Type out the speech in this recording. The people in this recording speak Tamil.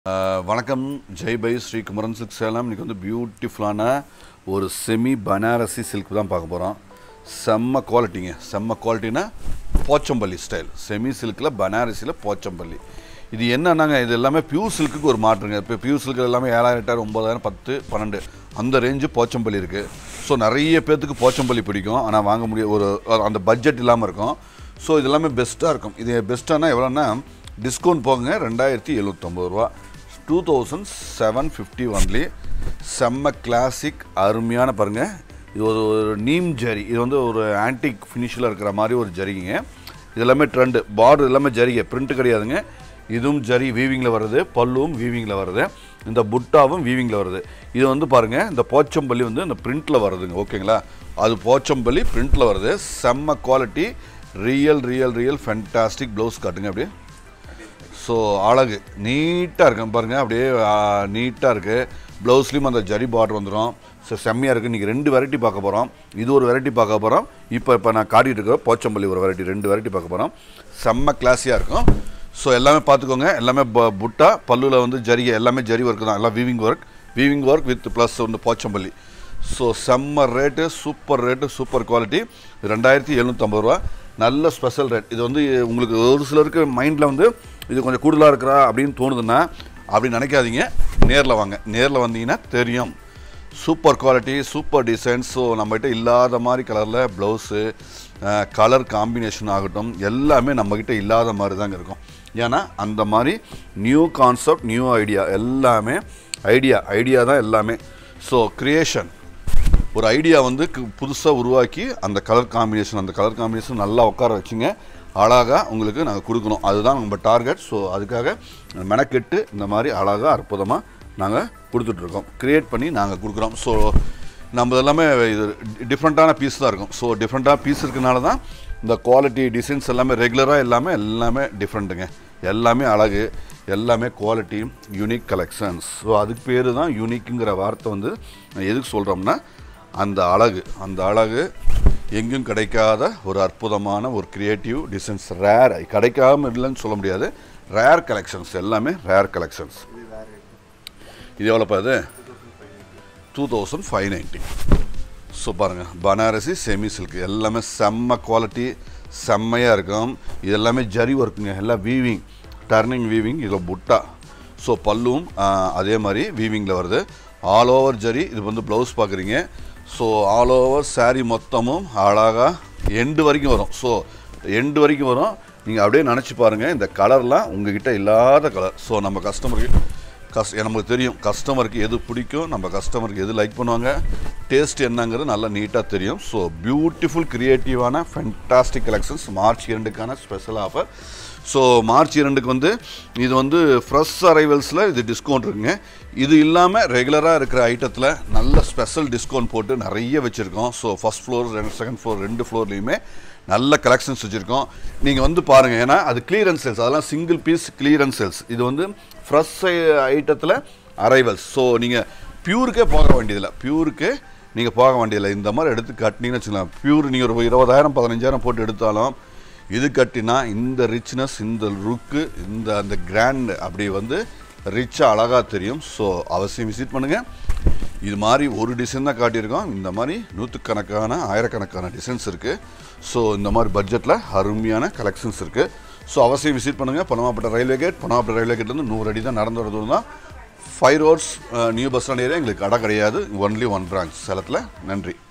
ஆஹ் வணக்கம் ஜெய் பை ஸ்ரீ குமரன் சில்க் சேலம் இன்னைக்கு வந்து பியூட்டிஃபுல்லான ஒரு செமி பனாரசி சில்க் தான் பார்க்க போகிறோம் செம்ம குவாலிட்டிங்க செம்ம குவாலிட்டினா போச்சம்பள்ளி ஸ்டைல் செமி சில்கில் பனாரசியில் போச்சம்பள்ளி இது என்னன்னாங்க இது எல்லாமே பியூர் சில்க்குக்கு ஒரு மாற்றுங்க இப்போ பியூர் சில்க் எல்லாமே ஏழாயிரம் எட்டாயிரம் ஒம்பதாயிரம் பத்து பன்னெண்டு அந்த ரேஞ்சு போச்சம்பள்ளி இருக்குது ஸோ நிறைய பேர்த்துக்கு போச்சம்பள்ளி பிடிக்கும் ஆனால் வாங்க முடிய ஒரு அந்த பட்ஜெட் இல்லாமல் இருக்கும் ஸோ இது எல்லாமே பெஸ்ட்டாக இருக்கும் இது பெஸ்ட்டானா எவ்வளோன்னா டிஸ்கவுண்ட் போங்க ரெண்டாயிரத்தி எழுநூற்றம்பது ரூபா two thousand seven fifty only செம்ம கிளாசிக் அருமையான பாருங்கள் இது ஒரு ஒரு நீம் ஜரி இது வந்து ஒரு ஆன்டிக் ஃபினிஷில் இருக்கிற மாதிரி ஒரு ஜரிகைங்க இது எல்லாமே ட்ரெண்டு பார்டர் எல்லாமே ஜரிகை பிரிண்ட் கிடையாதுங்க இதுவும் ஜரி வீவிங்கில் வருது பல்லுவும் வீவிங்கில் வருது இந்த புட்டாவும் வீவிங்கில் வருது இது வந்து பாருங்கள் இந்த போச்சம்பள்ளி வந்து இந்த பிரிண்டில் வருதுங்க ஓகேங்களா அது போச்சம்பள்ளி பிரிண்டில் வருது செம்ம quality real real real fantastic blouse காட்டுங்க அப்படியே ஸோ அழகு நீட்டாக இருக்கும் பாருங்கள் அப்படியே நீட்டாக இருக்குது ப்ளவுஸ்லேயும் அந்த ஜரி பார்டர் வந்துடும் ஸோ செம்மையாக இருக்குது இன்றைக்கி ரெண்டு வெரைட்டி பார்க்க போகிறோம் இது ஒரு வெரைட்டி பார்க்க போகிறோம் இப்போ இப்போ நான் காட்டிகிட்டு இருக்கிற போச்சம்பள்ளி ஒரு வெரைட்டி ரெண்டு வெரைட்டி பார்க்க போகிறோம் செம்ம கிளாஸியாக இருக்கும் ஸோ எல்லாமே பார்த்துக்கோங்க எல்லாமே ப- புட்டா பல்லுவில் வந்து ஜரிகை எல்லாமே ஜரி ஒர்க் தான் எல்லாம் weaving work weaving work with plus வந்து போச்சம்பள்ளி ஸோ செம்ம rate super rate super quality ரெண்டாயிரத்தி எழுநூற்றம்பது ரூபா நல்ல ஸ்பெஷல் ரேட் இது வந்து உங்களுக்கு ஒரு சிலருக்கு மைண்டில் வந்து இது கொஞ்சம் கூடுதலாக இருக்கிறா அப்படின்னு தோணுதுன்னா அப்படி நினைக்காதீங்க நேரில் வாங்க நேரில் வந்தீங்கன்னா தெரியும் super quality super design so நம்மகிட்ட இல்லாத மாதிரி கலரில் ப்ளவுஸு கலர் காம்பினேஷன் ஆகட்டும் எல்லாமே நம்மக்கிட்ட இல்லாத மாதிரி தாங்க இருக்கும் ஏன்னா அந்த மாதிரி நியூ கான்செப்ட் நியூ ஐடியா எல்லாமே ஐடியா ஐடியா தான் எல்லாமே ஸோ கிரியேஷன் ஒரு ஐடியா வந்து புதுசாக உருவாக்கி அந்த கலர் காம்பினேஷன் அந்த கலர் காம்பினேஷன் நல்லா உட்கார வச்சுங்க அழகாக உங்களுக்கு நாங்கள் கொடுக்கணும் அதுதான் நம்ம டார்கெட் ஸோ அதுக்காக மெனக்கெட்டு இந்த மாதிரி அழகாக அற்புதமாக நாங்கள் கொடுத்துட்ருக்கோம் க்ரியேட் பண்ணி நாங்கள் கொடுக்குறோம் ஸோ நம்ம எல்லாமே இது டிஃப்ரெண்ட்டான பீஸ் தான் இருக்கும் ஸோ டிஃப்ரெண்ட்டாக பீஸ் இருக்கனால தான் இந்த குவாலிட்டி டிசைன்ஸ் எல்லாமே ரெகுலராக எல்லாமே எல்லாமே டிஃப்ரெண்ட்டுங்க எல்லாமே அழகு எல்லாமே குவாலிட்டி யூனிக் கலெக்ஷன்ஸ் ஸோ அதுக்கு பேர் தான் யூனிக்குங்கிற வார்த்தை வந்து எதுக்கு சொல்கிறோம்னா அந்த அழகு அந்த அழகு எங்கும் கிடைக்காத ஒரு அற்புதமான ஒரு கிரியேட்டிவ் டிசைன்ஸ் ரேர் கிடைக்காம இல்லைன்னு சொல்ல முடியாது ரேர் கலெக்ஷன்ஸ் எல்லாமே ரேர் கலெக்ஷன்ஸ் இது எவ்வளோப்பா இது two thousand five ninety so பாருங்கள் பனாரசி செமி சில்க் எல்லாமே செம்ம குவாலிட்டி செம்மையாக இருக்கும் இது எல்லாமே ஜரி ஒர்க்குங்க எல்லாம் வீவிங் டர்னிங் வீவிங் இதில் புட்டா ஸோ பல்லும் ஆ, அதே மாதிரி வீவிங்கில் வருது ஆல் ஓவர் ஜரி இது வந்து ப்ளவுஸ் பார்க்குறீங்க ஸோ ஆல் ஓவர் saree மொத்தமும் அழகாக எண்டு வரைக்கும் வரும் ஸோ எண்டு வரைக்கும் வரும் நீங்கள் அப்படியே நினச்சி பாருங்கள் இந்த கலர்லாம் உங்ககிட்ட இல்லாத கலர் ஸோ நம்ம கஸ்டமருக்கு கஸ் நமக்கு தெரியும் கஸ்டமருக்கு எது பிடிக்கும் நம்ம கஸ்டமருக்கு எது லைக் பண்ணுவாங்க டேஸ்ட் என்னங்கிறது நல்லா நீட்டாக தெரியும் ஸோ பியூட்டிஃபுல் கிரியேட்டிவான ஃபென்டாஸ்டிக் கலெக்ஷன்ஸ் மார்ச் இரண்டுக்கான ஸ்பெஷல் ஆஃபர் ஸோ மார்ச் இரண்டுக்கு வந்து இது வந்து ஃப்ரெஷ் அரைவல்ஸில் இது டிஸ்கவுண்ட் இருக்குங்க இது இல்லாமல் ரெகுலராக இருக்கிற ஐட்டத்தில் நல்ல ஸ்பெஷல் டிஸ்கவுண்ட் போட்டு நிறைய வச்சுருக்கோம் ஸோ ஃபஸ்ட் ஃப்ளோர் ரெண்டு செகண்ட் ஃப்ளோர் ரெண்டு ஃப்ளோர்லேயுமே நல்ல கலெக்ஷன்ஸ் வச்சுருக்கோம் நீங்கள் வந்து பாருங்கள் ஏன்னா அது கிளியரன்ஸ் சேல்ஸ் அதெல்லாம் சிங்கிள் பீஸ் கிளியரன்ஸ் சேல்ஸ் இது வந்து ஃப்ரெஷ் ஐட்டத்தில் அரைவல்ஸ் ஸோ நீங்கள் பியூருக்கே போக வேண்டியதில்லை பியூருக்கு நீங்கள் போக வேண்டியதில்லை இந்த மாதிரி எடுத்து கட்டினீங்கன்னு வச்சுக்கலாம் பியூர் நீங்கள் ஒரு இருபதாயிரம் பதினஞ்சாயிரம் போட்டு எடுத்தாலும் இது கட்டினா இந்த ரிச்னஸ் இந்த லுக்கு இந்த அந்த கிராண்ட் அப்படி வந்து ரிச்சாக அழகாக தெரியும் ஸோ அவசியம் விசிட் பண்ணுங்கள் இது மாதிரி ஒரு டிசைன் தான் காட்டியிருக்கோம் இந்த மாதிரி நூற்றுக்கணக்கான ஆயிரக்கணக்கான டிசைன்ஸ் இருக்குது ஸோ இந்த மாதிரி பட்ஜெட்டில் அருமையான கலெக்ஷன்ஸ் இருக்குது ஸோ அவசியம் விசிட் பண்ணுங்கள் பனமாப்பட்ட ரயில்வே கேட் பனமாப்பட்ட ரயில்வே கேட்லேருந்து நூறு அடி தான் நடந்து வரது தான் five roads new bus stand area எங்களுக்கு கடை கிடையாது ஒன்லி ஒன் பிரான்ச் சேலத்தில் நன்றி